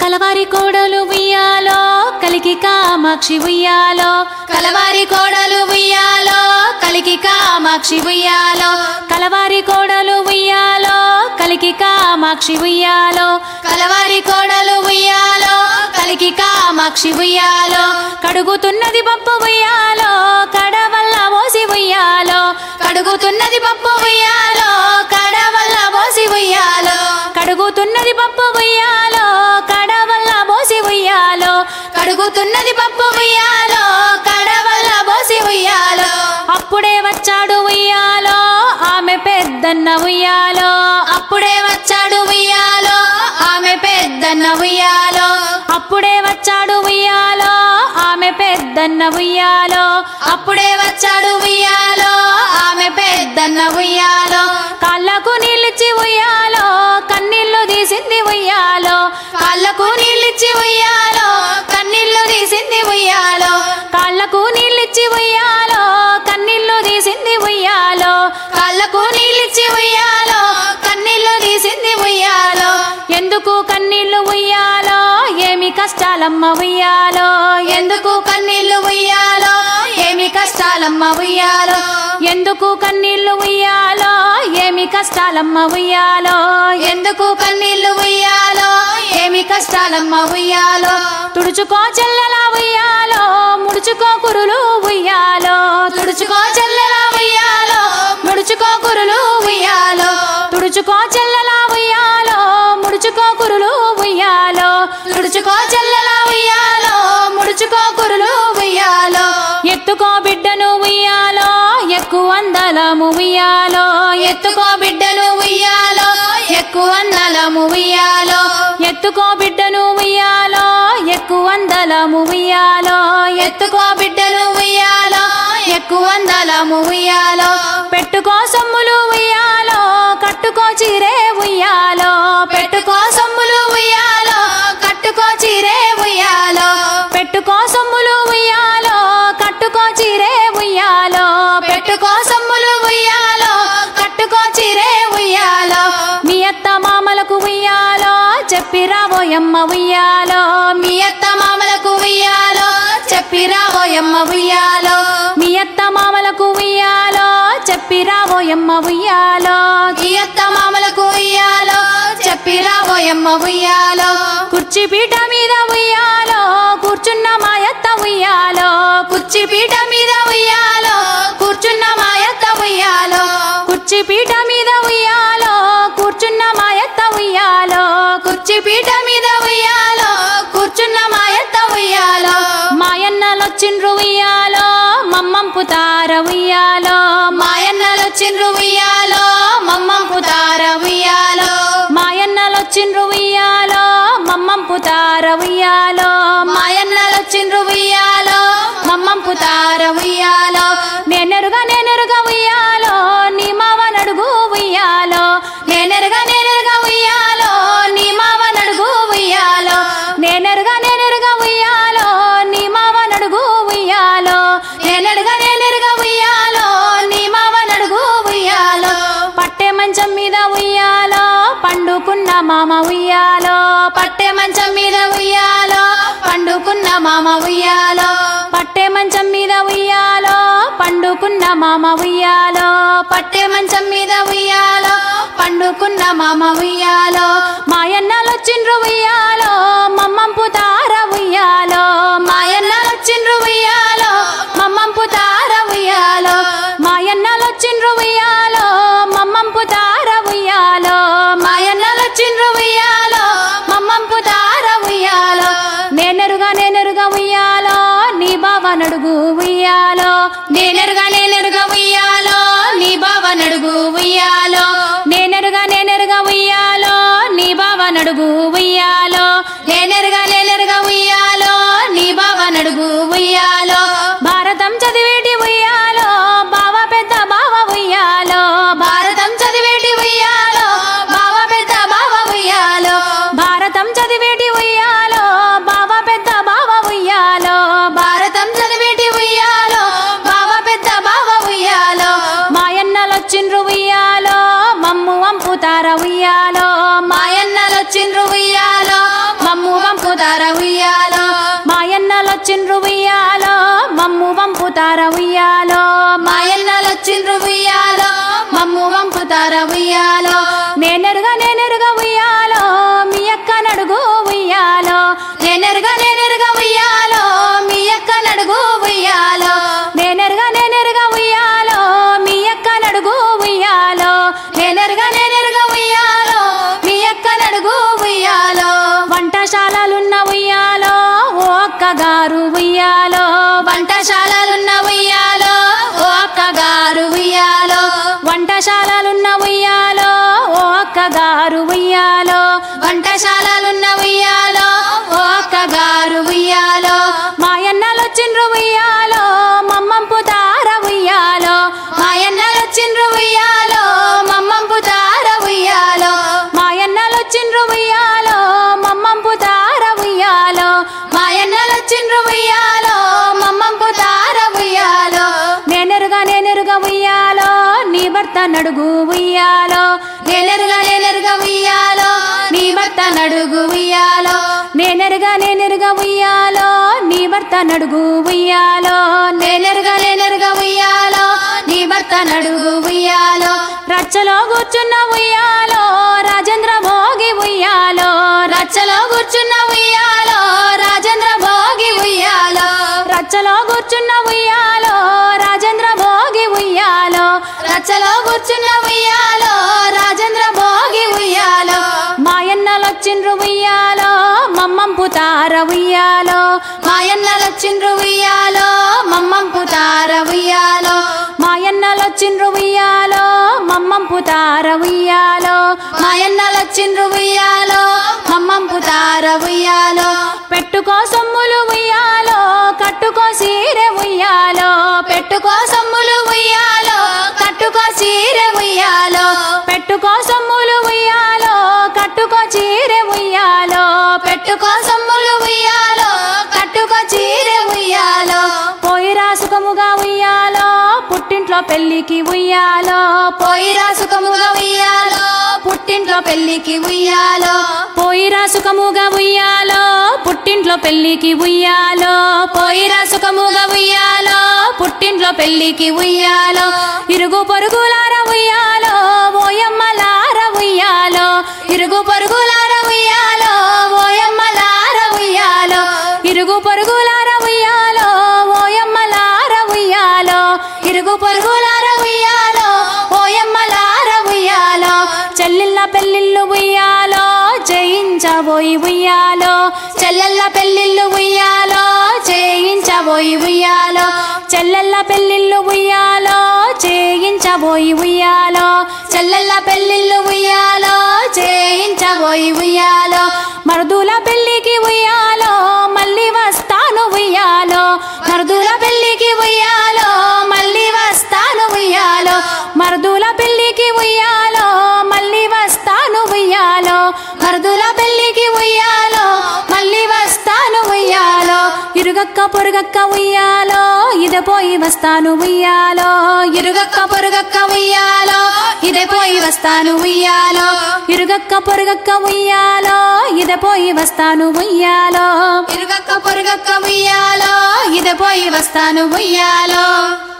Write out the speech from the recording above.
కలవారి కోడలు ఉయ్యాలో కలికి కామాక్షి ఉయ్యాలో కలవారి కోడలు ఉయ్యాలో కలికి కామాక్షి ఉయ్యాలో కలవారి కోడలు ఉయ్యాలో కలికి కామాక్షి ఉయ్యాలో కలవారి కోడలు ఉయ్యాలో కలికి కామాక్షి ఉయ్యాలో కడుగుతున్నది పప్పు ఉయ్యాలో కడవల్ల మోసి ఉయ్యాలో కడుగుతున్నది పప్పు ఉయ్యాలో కడవల్ల పోసి ఉయ్యాలో కడుగుతున్నది పప్పు ఉయ్యాలో కడవల్ల మోసి ఉయ్యాలో కడుగుతున్నది పప్పు ఉయ్యాలో కడవల్ల పోసి ఉయ్యాలో అప్పుడే వచ్చాడు ఉయ్యాలో ఆమె పెద్దన్న ఉయ్యాలో అప్పుడే వచ్చాడు ఉయ్యాలో ఆమె పెద్దన్న ఉయ్యాలో అప్పుడే వచ్చాడు ఉయ్యాలో ఆమె పెద్దన్న ఉయ్యాలో అప్పుడే వచ్చాడు ఉయ్యాలో ఆమె పెద్దన్న ఉయ్యాలో కాళ్ళకు నీళ్ళిచ్చి ఉయ్యాలో కన్నీళ్లు తీసింది ఉయ్యాలో కాళ్ళకు నీళ్ళిచ్చి ఉయ్యాలో కన్నీళ్లు తీసింది ఉయ్యాలో కాళ్ళకు నీళ్ళిచ్చి ఉయ్యాలో కన్నీళ్లు తీసింది ఉయ్యాలో కాళ్ళకు నీళ్ళిచ్చి ఉయ్యాలో కన్నీళ్లు తీసింది ఉయ్యాలో ఎందుకు కన్నీళ్లు ఉయ్యాలో ఏమి కష్టాలమ్మ ఉయ్యాలో ఎందుకు కన్నీళ్లు ఉయ్యాలో ఏమి కష్టాలమ్మ ఉయ్యాలో ఎందుకు కన్నీళ్లు ఉయ్యాలో ఏమి కష్టాలమ్మ ఉయ్యాలో ఎందుకు కన్నీళ్లు ఉయ్యాలో ఏమి కష్టాలమ్మ ఉయ్యాలో తుడుచుకో చెల్లెలా ఉయ్యాలో ముడుచుకో కురులు ఉయ్యాలో తుడుచుకో చెల్లెలా ఉయ్యాలో ముడుచుకో కురులు ఉయ్యాలో తుడుచుకో చెల్లెలా ఉయ్యాలో ముడుచుకో కురులు ఉయ్యాలో తుడుచుకో చెల్లెలా ఉయ్యాలో ముడుచుకో కురులు ఉయ్యాలో ఎత్తుకో బిడ్డను ఉయ్యాలో ఎక్కువ అందలము ఉయ్యాలో ఎత్తుకో బిడ్డను ఉయ్యాలో ఎక్కువ నలము ఉయ్యాలో ఎత్తుకో బిడ్డను ఉయ్యాలో ఎక్కువ అందలము ఉయ్యాలో ఎత్తుకో బిడ్డను ఉయ్యాలో ఎక్కువ నలము ఉయ్యాలో పెట్టుకో సొమ్ములు ఉయ్యాలో కట్టుకో చీరే ఉయ్యాలో పెట్టుకో సొమ్ములు ఉయ్యాలో కట్టుకో చీరే ఉయ్యాలో పెట్టుకో సొమ్ములు ఉయ్యాలో కట్టుకో చీరే ఉయ్యాలో పెట్టుకో సొమ్ములు ఉయ్యాలో కట్టుకో చీరే ఉయ్యాలో మీ అత్త మామలకు ఉయ్యాలో చెప్పి రాబోయమ్మ ఉయ్యాలో మీ అత్త మామలకు ఉయ్యాలో చెప్పి రాబోయమ్మ ఉయ్యాలో మీ అత్త మామలకు ఉయ్యాలో చెప్పి రాబోయమ్మ ఉయ్యాలో మీ అత్త మామలకు ఉయ్యాలో చెప్పి రాబోయమ్మ ఉయ్యాలో కుర్చీ పీట మీద ఉయ్యాలో కూర్చున్న మా అత్త ఉయ్యాలో కుర్చీ పీట మీద ఉయ్యాలో కూర్చున్న మా అత్త ఉయ్యాలో కుర్చీ పీట మీద ఉయ్యాలో కూర్చున్న మా అత్త ఉయ్యాలో కుర్చీ పీట మీద ఉయ్యాలో కూర్చున్న మా అత్త ఉయ్యాలో మాయన్నలొచ్చిండ్రు ఉయ్యాలో మమ్మంపుతార ఉయ్యాలో మాయన్నలొచ్చిండ్రు ఉయ్యాలో మమ్మం పుతార ఉయ్యాలో మాయన్నలొచ్చిండ్రు ఉయ్యాలో మమ్మంపుతార ఉయ్యాలో మాయన్నలొచ్చిండ్రు ఉయ్యాలో మమ్మం పుతార ఉయ్యాలో నేనెరుగా నేనెరుగా ఉయ్యాలో నీ మావ నడుగు ఉయ్యాలో నేనెరగా నేనెరగా ఉయ్యాలో నీ మావ నడుగు ఉయ్యాలో నేనెరుగా నేనెరుగా ఉయ్యాలో నీ మావ నడుగు ఉయ్యాలో నేనెరగా నేనెరగా ఉయ్యాలో నీ మావ నడుగు ఉయ్యాలో పట్టె మంచం మీద ఉయ్యాలో పండుకున్న మామ ఉయ్యాలో పట్టె మంచం మీద ఉయ్యాలో పండుకున్న మామ ఉయ్యాలో పట్టె మంచం మీద ఉయ్యాలో పండుకున్న మామ ఉయ్యాలో పట్టె మంచం మీద ఉయ్యాలో పండుకున్న మామ ఉయ్యాలో మాయన్నలొచ్చిండ్రు ఉయ్యాలో మమ్మంపు తార ఉయ్యాలో మాయన్నలొచ్చిండ్రు ఉయ్యాలో మమ్మంపు తార ఉయ్యాలో మాయన్నలొచ్చిండ్రు ఉయ్యాలో మమ్మంపు తార ఉయ్యాలో మాయన్నలొచ్చిండ్రు ఉయ్యాలో మమ్మంపు తార ఉయ్యాలో నేనెరుగా నేనెరుగా ఉయ్యాలో నీ బావ నడుగు ఉయ్యాలో నేనెరుగా నేనెరుగా ఉయ్యాలో నీ బావ నడుగు ఉయ్యాలో నేనెరుగా నేనెరుగా ఉయ్యాలో నీ బావ నడుగు ఉయ్యాలో నేనెరుగా నేనెరుగా ఉయ్యాలో నీ బావ నడుగు ఉయ్యాలో భారతం చదివేటి ఉయ్యాలో బావ పెద్ద బావ ఉయ్యాలో భారతం చదివేటి ఉయ్యాలో బావ పెద్ద బావ ఉయ్యాలో భారతం చదివేటి ఉయ్యాలో బావ పెద్ద బావ ఉయ్యాలో భారతం చదివేటి ఉయ్యాలో బావ పెద్ద బావ ఉయ్యాలో మాయన్నలొచ్చిండ్రు ఉయ్యాలో మమ్ము వంపుతార ఉయ్యాలో మాయన్నలొచ్చిండ్రు ఉయ్యాలో వంపుతార ఉయ్యాలో మాయన్నలొచ్చిండ్రు ఉయ్యాలో మమ్ము వంపుతార ఉయ్యాలో నేనెరుగా నేనెరుగా ఉయ్యాలో మీ అక్క నడుగు ఉయ్యాలో నేనెరుగా నేనెరుగా ఉయ్యాలో మీ అక్క నడుగు ఉయ్యాలో నేనెరుగా నేనెరుగా ఉయ్యాలో మీ అక్క నడుగు ఉయ్యాలో నేనెరుగా నేనెరుగా ఉయ్యాలో మీ అక్క నడుగు ఉయ్యాలో వంటశాలలున్న ఉయ్యాలో ఓ అక్కగారు ఉయ్యాలో వంటశాలలున్న ఉయ్యాలో ఓ అక్కగారు ఉయ్యాలో వంటశాలలున్న ఉయ్యాలో ఓ అక్కగారు ఉయ్యాలో వంటశాలలున్న ఉయ్యాలో ఓ అక్కగారు ఉయ్యాలో మాయన్నలొచ్చిండ్రు ఉయ్యాలో మమ్మంపు తార ఉయ్యాలో మాయన్నలొచ్చిండ్రు ఉయ్యాలో మమ్మంపు తార ఉయ్యాలో మాయన్నలొచ్చిండ్రు ఉయ్యాలో మమ్మంపు తార ఉయ్యాలో మాయన్నలొచ్చిండ్రు ఉయ్యాలో మమ్మంపు తార ఉయ్యాలో నేనెరుగా నేనెరుగా ఉయ్యాలో నీ భర్త నడుగు ఉయ్యాలో నేనెరుగా నేనెరుగా ఉయ్యాలో నీ భర్త నడుగు ఉయ్యాలో నేనెరుగా నేనెరుగా ఉయ్యాలో నీ భర్త నడుగు ఉయ్యాలో నేనెరుగా నేనెరుగా ఉయ్యాలో నీ భర్త నడుగు ఉయ్యాలో రచ్చలో కూర్చున్న ఉయ్యాలో రాజేంద్ర భోగి ఉయ్యాలో రచ్చలో కూర్చున్న ఉయ్యాలో రాజేంద్ర భోగి ఉయ్యాలో రచ్చలో కూర్చున్న ఉయ్యాలో రాజేంద్ర భోగి ఉయ్యాలో రచ్చలో కూర్చున్న ఉయ్యాలో రాజేంద్ర భోగి ఉయ్యాలో మాయన్నలొచ్చిండ్రు ఉయ్యాలో మమ్మంపు తార ఉయ్యాలో మాయన్నలొచ్చిండ్రు ఉయ్యాలో మమ్మంపు తార ఉయ్యాలో మాయన్నలొచ్చిండ్రు ఉయ్యాలో మమ్మంపు తార ఉయ్యాలో మాయన్నలొచ్చిండ్రు ఉయ్యాలో మమ్మంపు తార ఉయ్యాలో పెట్టుకో సొమ్ములు ఉయ్యాలో కట్టుకో సీరె ఉయ్యాలో పెట్టుకో సొమ్ములు ఉయ్యాలో కట్టుకో చీర ఉయ్యాలో పెట్టుకో సొమ్ములు ఉయ్యాలో కట్టుకో చీరె ఉయ్యాలో పెట్టుకో సొమ్ములు ఉయ్యాలో కట్టుకో చీర ఉయ్యాలో పోయి రాసుకముగా ఉయ్యాలో పుట్టింట్లో పెళ్లికి ఉయ్యాలో పోయి రాసుకముగా ఉయ్యాలో పుట్టింట్లో పెళ్లికి ఉయ్యాలో పోయి రాసుకముగా ఉయ్యాలో పుట్టింట్లో పెళ్లికి ఉయ్యాలో పోయి రాసుకముగా ఉయ్యాలో పుట్టింట్లో పెళ్లికి ఉయ్యాలో ఇరుగు పొరుగులార ఉయ్యాలో ఓయమ్మలార ఉయ్యాలో ఇరుగు పరుగులార ఉయ్యాలో ఓయమ్మలార ఉయ్యాలో ఇరుగు పొరుగులార ఉయ్యాలో ఓయమ్మలార ఉయ్యాలో ఇరుగు పరుగులార ఉయ్యాలో ఓయమ్మలార ఉయ్యాలో చెల్లిళ్ళ పెళ్ళిళ్ళు ఉయ్యాలో జయించబోయి ఉయ్యాలో చెల్లెళ్ళ పెళ్ళిళ్ళు ఉయ్యాలో చేయించబోయి ఉయ్యాలో చెల్లెళ్ళ పెళ్ళిళ్ళు ఉయ్యాలో చేయించబోయి ఉయ్యాలో చెల్లెళ్ళ పెళ్ళిళ్ళు ఉయ్యాలో చేయించబోయి ఉయ్యాలో మరుదుల పెళ్ళికి ఉయ్యాలో మళ్ళీ వస్తాను ఉయ్యాలో మరుదుల పెళ్ళికి ఉయ్యాలో మళ్ళీ వస్తాను ఉయ్యాలో మరుదుల పెళ్ళికి ఉయ్యాలో మళ్ళీ వస్తాను ఉయ్యాలో మరుదుల పెళ్ళికి ఉయ్యాలో మళ్ళీ వస్తాను ఉయ్యాలో ఇరుగక్క పొరుగక్క ఉయ్యాలో ఇదే పోయి వస్తాను ఉయ్యాలో ఇరుగక్క పొరుగక్క ఉయ్యాలో ఇదే పోయి వస్తాను ఉయ్యాలో ఇరుగక్క పొరుగక్క ఉయ్యాలో ఇదే పోయి వస్తాను ఉయ్యాలో ఇరుగక్క పొరుగక్క ఉయ్యాలో ఇదే పోయి వస్తాను ఉయ్యాలో